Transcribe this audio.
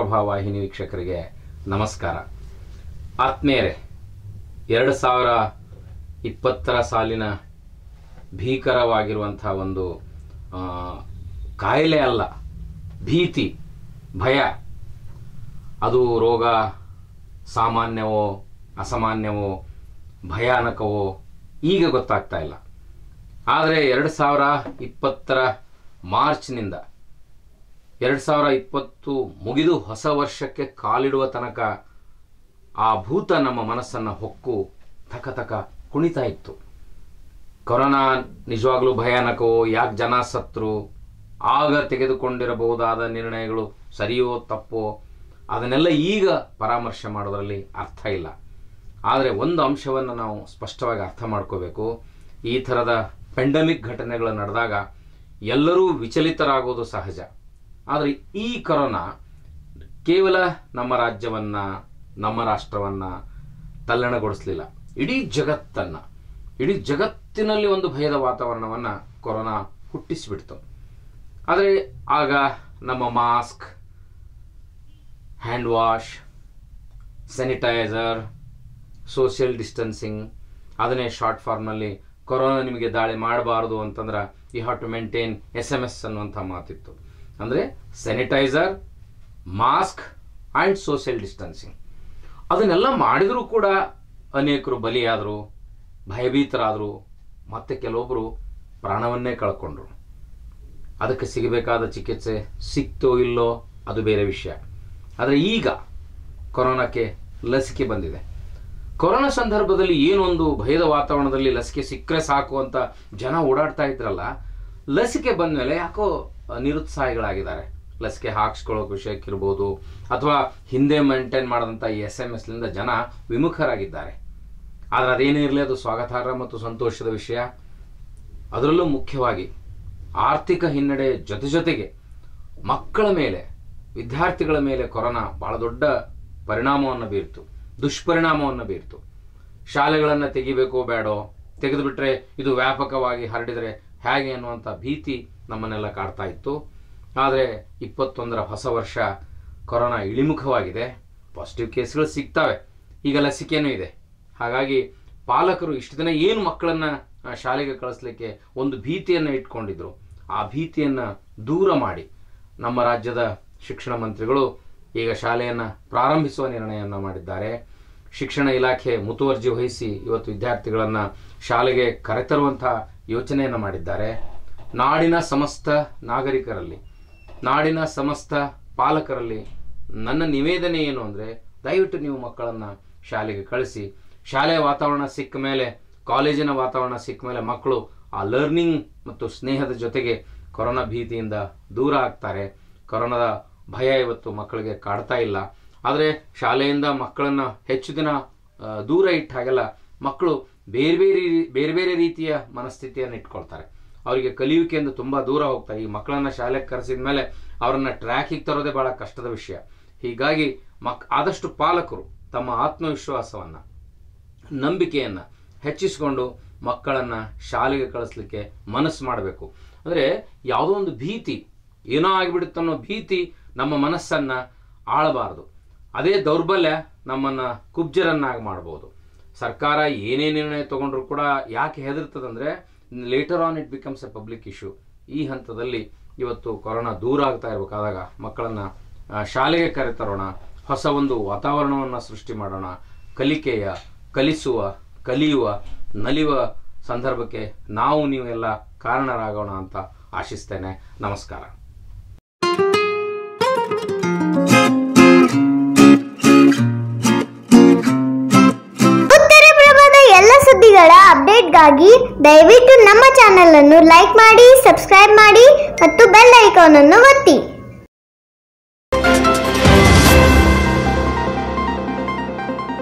ಕನ್ನಡಪ್ರಭ ವಾಹಿನಿ ವೀಕ್ಷಕರಿಗೆ ನಮಸ್ಕಾರ ಆತ್ಮೀಯರೇ ಎರಡು ಸಾವಿರ ಇಪ್ಪತ್ತರ ಸಾಲಿನ ಭೀಕರವಾಗಿರುವಂಥ ಒಂದು ಆ, ಕಾಯಿಲೆ ಅಲ್ಲ ಭೀತಿ ಭಯ ಅದು ರೋಗ ಸಾಮಾನ್ಯವೋ ಅಸಾಮಾನ್ಯವೋ ಭಯಾನಕವೋ ಈಗ ಗೊತ್ತಾಗ್ತಾ ಇಲ್ಲ ಆದರೆ ಎರಡು ಸಾವಿರ ಇಪ್ಪತ್ತರ ಮಾರ್ಚ್ನಿಂದ ಎರಡು ಸಾವಿರ ಇಪ್ಪತ್ತು ಮುಗಿದು ಹೊಸ ವರ್ಷಕ್ಕೆ ಕಾಲಿಡುವ ತನಕ ಆ ಭೂತ ನಮ್ಮ ಮನಸ್ಸನ್ನು ಹೊಕ್ಕು ತಕ ತಕ ಕುಣಿತಾ ಇತ್ತು ಕೊರೋನಾ ನಿಜವಾಗ್ಲೂ ಭಯಾನಕವೋ ಯಾಕೆ ಜನ ಸತ್ರು ಆಗ ತೆಗೆದುಕೊಂಡಿರಬಹುದಾದ ನಿರ್ಣಯಗಳು ಸರಿಯೋ ತಪ್ಪೋ ಅದನ್ನೆಲ್ಲ ಈಗ ಪರಾಮರ್ಶೆ ಮಾಡೋದರಲ್ಲಿ ಅರ್ಥ ಇಲ್ಲ ಆದರೆ ಒಂದು ಅಂಶವನ್ನು ನಾವು ಸ್ಪಷ್ಟವಾಗಿ ಅರ್ಥ ಮಾಡ್ಕೋಬೇಕು ಈ ಥರದ ಪೆಂಡಮಿಕ್ ಘಟನೆಗಳು ನಡೆದಾಗ ಎಲ್ಲರೂ ವಿಚಲಿತರಾಗೋದು ಸಹಜ ಆದರೆ ಈ ಕೊರೋನಾ ಕೇವಲ ನಮ್ಮ ರಾಜ್ಯವನ್ನ ನಮ್ಮ ರಾಷ್ಟ್ರವನ್ನ ತಲ್ಲಣಗೊಳಿಸಲಿಲ್ಲ ಇಡೀ ಜಗತ್ತನ್ನ ಇಡೀ ಜಗತ್ತಿನಲ್ಲಿ ಒಂದು ಭಯದ ವಾತಾವರಣವನ್ನ ಕೊರೋನಾ ಹುಟ್ಟಿಸಿಬಿಡ್ತು ಆದರೆ ಆಗ ನಮ್ಮ mask hand wash sanitizer social distancing ಅದನ್ನೇ ಶಾರ್ಟ್ ಫಾರ್ಮ್ನಲ್ಲಿ ಕೊರೋನಾ ನಿಮಗೆ ದಾಳಿ ಮಾಡಬಾರದು ಅಂತಂದ್ರೆ you have to maintain S M S ಅನ್ನುವಂಥ ಮಾತಿತ್ತು ಅಂದರೆ sanitizer mask and social distancing ಅದನ್ನೆಲ್ಲ ಮಾಡಿದರೂ ಕೂಡ ಅನೇಕರು ಬಲಿಯಾದರು ಭಯಭೀತರಾದರು ಮತ್ತೆ ಕೆಲವೊಬ್ಬರು ಪ್ರಾಣವನ್ನೇ ಕಳ್ಕೊಂಡ್ರು ಅದಕ್ಕೆ ಸಿಗಬೇಕಾದ ಚಿಕಿತ್ಸೆ ಸಿಕ್ತೋ ಇಲ್ಲೋ ಅದು ಬೇರೆ ವಿಷಯ ಆದರೆ ಈಗ ಕೊರೋನಾಕ್ಕೆ ಲಸಿಕೆ ಬಂದಿದೆ ಕೊರೋನಾ ಸಂದರ್ಭದಲ್ಲಿ ಏನೊಂದು ಭಯದ ವಾತಾವರಣದಲ್ಲಿ ಲಸಿಕೆ ಸಿಕ್ಕರೆ ಸಾಕು ಅಂತ ಜನ ಓಡಾಡ್ತಾ ಇದ್ರಲ್ಲ ಲಸಿಕೆ ಬಂದ ಮೇಲೆ ಯಾಕೋ ನಿರುತ್ಸಾಹಿಗಳಾಗಿದ್ದಾರೆ ಲಸಿಕೆ ಹಾಕ್ಸ್ಕೊಳ್ಳೋ ವಿಷಯಕ್ಕಿರ್ಬೋದು ಅಥವಾ ಹಿಂದೆ ಮೇಂಟೈನ್ ಮಾಡಿದಂಥ ಈ ಎಸ್ ಎಮ್ ಎಸ್ನಿಂದ ಜನ ವಿಮುಖರಾಗಿದ್ದಾರೆ ಆದರೆ ಅದೇನೇ ಇರಲಿ ಅದು ಸ್ವಾಗತಾರ್ಹ ಮತ್ತು ಸಂತೋಷದ ವಿಷಯ ಅದರಲ್ಲೂ ಮುಖ್ಯವಾಗಿ ಆರ್ಥಿಕ ಹಿನ್ನಡೆ ಜೊತೆ ಜೊತೆಗೆ ಮಕ್ಕಳ ಮೇಲೆ ವಿದ್ಯಾರ್ಥಿಗಳ ಮೇಲೆ ಕೊರೋನಾ ಬಹಳ ದೊಡ್ಡ ಪರಿಣಾಮವನ್ನು ಬೀರ್ತು ದುಷ್ಪರಿಣಾಮವನ್ನು ಬೀರ್ತು ಶಾಲೆಗಳನ್ನು ತೆಗಿಬೇಕೋ ಬೇಡೋ ತೆಗೆದುಬಿಟ್ರೆ ಇದು ವ್ಯಾಪಕವಾಗಿ ಹರಡಿದರೆ ಹೇಗೆ ಅನ್ನುವಂಥ ಭೀತಿ ನಮ್ಮನ್ನೆಲ್ಲ ಕಾಡ್ತಾ ಇತ್ತು ಆದರೆ ಇಪ್ಪತ್ತೊಂದರ ಹೊಸ ವರ್ಷ ಕೊರೋನಾ ಇಳಿಮುಖವಾಗಿದೆ ಪಾಸಿಟಿವ್ ಕೇಸ್ಗಳು ಸಿಗ್ತವೆ ಈಗ ಲಸಿಕೆನೂ ಇದೆ ಹಾಗಾಗಿ ಪಾಲಕರು ಇಷ್ಟು ದಿನ ಏನು ಮಕ್ಕಳನ್ನ ಆ, ಶಾಲೆಗೆ ಕಳಿಸ್ಲಿಕ್ಕೆ ಒಂದು ಭೀತಿಯನ್ನು ಇಟ್ಕೊಂಡಿದ್ರು ಆ ಭೀತಿಯನ್ನು ದೂರ ಮಾಡಿ ನಮ್ಮ ರಾಜ್ಯದ ಶಿಕ್ಷಣ ಮಂತ್ರಿಗಳು ಈಗ ಶಾಲೆಯನ್ನು ಪ್ರಾರಂಭಿಸುವ ನಿರ್ಣಯವನ್ನು ಮಾಡಿದ್ದಾರೆ ಶಿಕ್ಷಣ ಇಲಾಖೆ ಮುತುವರ್ಜಿ ವಹಿಸಿ ಇವತ್ತು ವಿದ್ಯಾರ್ಥಿಗಳನ್ನು ಶಾಲೆಗೆ ಕರೆತರುವಂತಹ ಯೋಚನೆಯನ್ನು ಮಾಡಿದ್ದಾರೆ ನಾಡಿನ ಸಮಸ್ತ ನಾಗರಿಕರಲ್ಲಿ ನಾಡಿನ ಸಮಸ್ತ ಪಾಲಕರಲ್ಲಿ ನನ್ನ ನಿವೇದನೆ ಏನು ಅಂದರೆ ದಯವಿಟ್ಟು ನೀವು ಮಕ್ಕಳನ್ನು ಶಾಲೆಗೆ ಕಳಿಸಿ ಶಾಲೆಯ ವಾತಾವರಣ ಸಿಕ್ಕ ಮೇಲೆ ಕಾಲೇಜಿನ ವಾತಾವರಣ ಸಿಕ್ಕ ಮೇಲೆ ಮಕ್ಕಳು ಆ ಲರ್ನಿಂಗ್ ಮತ್ತು ಸ್ನೇಹದ ಜೊತೆಗೆ ಕೊರೋನಾ ಭೀತಿಯಿಂದ ದೂರ ಆಗ್ತಾರೆ ಕೊರೋನಾದ ಭಯ ಇವತ್ತು ಮಕ್ಕಳಿಗೆ ಕಾಡ್ತಾ ಇಲ್ಲ ಆದರೆ ಶಾಲೆಯಿಂದ ಮಕ್ಕಳನ್ನ ಹೆಚ್ಚು ದಿನ ಆ, ದೂರ ಇಟ್ಟ ಹಾಗೆಲ್ಲ ಮಕ್ಕಳು ಬೇರೆ ಬೇರೆ ರೀ- ಬೇರೆ ಬೇರೆ ರೀತಿಯ ಮನಸ್ಥಿತಿಯನ್ನು ಇಟ್ಕೊಳ್ತಾರೆ ಅವರಿಗೆ ಕಲಿಯುವಿಕೆಯಿಂದ ತುಂಬ ದೂರ ಹೋಗ್ತಾರೆ ಈ ಮಕ್ಕಳನ್ನ ಶಾಲೆಗೆ ಕರೆಸಿದ ಮೇಲೆ ಅವರನ್ನ ಟ್ರ್ಯಾಕಿಗೆ ತರೋದೇ ಬಹಳ ಕಷ್ಟದ ವಿಷಯ ಹೀಗಾಗಿ ಮಕ್ ಆದಷ್ಟು ಪಾಲಕರು ತಮ್ಮ ಆತ್ಮವಿಶ್ವಾಸವನ್ನು ನಂಬಿಕೆಯನ್ನು ಹೆಚ್ಚಿಸಿಕೊಂಡು ಮಕ್ಕಳನ್ನು ಶಾಲೆಗೆ ಕಳಿಸ್ಲಿಕ್ಕೆ ಮನಸ್ಸು ಮಾಡಬೇಕು ಅಂದರೆ ಯಾವುದೋ ಒಂದು ಭೀತಿ ಏನೋ ಆಗಿಬಿಡುತ್ತೆ ಅನ್ನೋ ಭೀತಿ ನಮ್ಮ ಮನಸ್ಸನ್ನು ಆಳಬಾರದು ಅದೇ ದೌರ್ಬಲ್ಯ ನಮ್ಮನ್ನು ಕುಬ್ಜರನ್ನಾಗಿ ಮಾಡ್ಬೋದು ಸರ್ಕಾರ ಏನೇ ನಿರ್ಣಯ ತಗೊಂಡ್ರು ಕೂಡ ಯಾಕೆ ಹೆದರ್ತದಂದ್ರೆ later on it becomes a public issue ಈ ಹಂತದಲ್ಲಿ ಇವತ್ತು ಕೊರೋನಾ ದೂರ ಆಗ್ತಾ ಇರಬೇಕಾದಾಗ ಮಕ್ಕಳನ್ನು ಆ, ಶಾಲೆಗೆ ಕರೆತರೋಣ ಹೊಸ ಒಂದು ವಾತಾವರಣವನ್ನು ಸೃಷ್ಟಿ ಮಾಡೋಣ ಕಲಿಕೆಯ ಕಲಿಸುವ ಕಲಿಯುವ ನಲಿಯುವ ಸಂದರ್ಭಕ್ಕೆ ನಾವು ನೀವೆಲ್ಲ ಕಾರಣರಾಗೋಣ ಅಂತ ಆಶಿಸ್ತೇನೆ ನಮಸ್ಕಾರ ಉತ್ತರ ಪ್ರಭದ ಎಲ್ಲ ಸುದ್ದಿಗಳ ಅಪ್ಡೇಟ್ಗಾಗಿ ದಯವಿಟ್ಟು ನಮ್ಮ ಚಾನೆಲ್ ಅನ್ನು ಲೈಕ್ ಮಾಡಿ ಸಬ್ಸ್ಕ್ರೈಬ್ ಮಾಡಿ ಮತ್ತು ಬೆಲ್ ಐಕಾನ್ ಅನ್ನು ಒತ್ತಿ